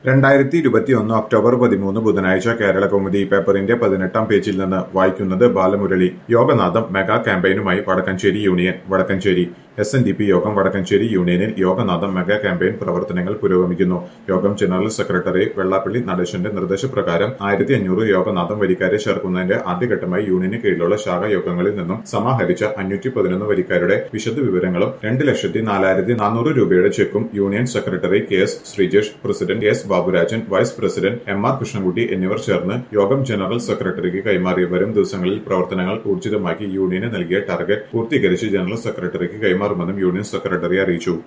രണ്ടായിരത്തി ഇരുപത്തിയൊന്ന് ഒക്ടോബർ പതിമൂന്ന് ബുധനാഴ്ച കേരള കൗമുദി പേപ്പറിന്റെ പതിനെട്ടാം പേജിൽ നിന്ന് വായിക്കുന്നത് ബാലമുരളി യോഗനാഥം മെഗാ ക്യാമ്പയിനുമായി Vadakkanchery union Vadakkanchery S N D P Yogam Vadakkanchery യൂണിയനിൽ യോഗനാഥം മെഗാ ക്യാമ്പയിൻ പ്രവർത്തനങ്ങൾ പുരോഗമിക്കുന്നു യോഗം ജനറൽ സെക്രട്ടറി വെള്ളാപ്പള്ളി നടേശന്റെ നിർദ്ദേശപ്രകാരം ആയിരത്തി അഞ്ഞൂറ് യോഗനാഥം വരിക്കാരെ ചേർക്കുന്നതിന്റെ ആദ്യഘട്ടമായി യൂണിയന് കീഴിലുള്ള ശാഖ യോഗങ്ങളിൽ നിന്നും സമാഹരിച്ച അഞ്ഞൂറ്റി പതിനൊന്ന് വരിക്കാരുടെ വിശദ വിവരങ്ങളും രണ്ട് ലക്ഷത്തി നാലായിരത്തി നാനൂറ് രൂപയുടെ ചെക്കും union secretary K S Sreejesh president S Baburajan vice president M R Krishnankutty എന്നിവർ ചേർന്ന് യോഗം ജനറൽ സെക്രട്ടറിക്ക് കൈമാറി വരും ദിവസങ്ങളിൽ പ്രവർത്തനങ്ങൾ ഊർജിതമാക്കി യൂണിയന് നൽകിയ ടാർഗറ്റ് പൂർത്തീകരിച്ച് ജനറൽ സെക്രട്ടറിക്ക് കൈമാറുമെന്നും യൂണിയൻ സെക്രട്ടറി അറിയിച്ചു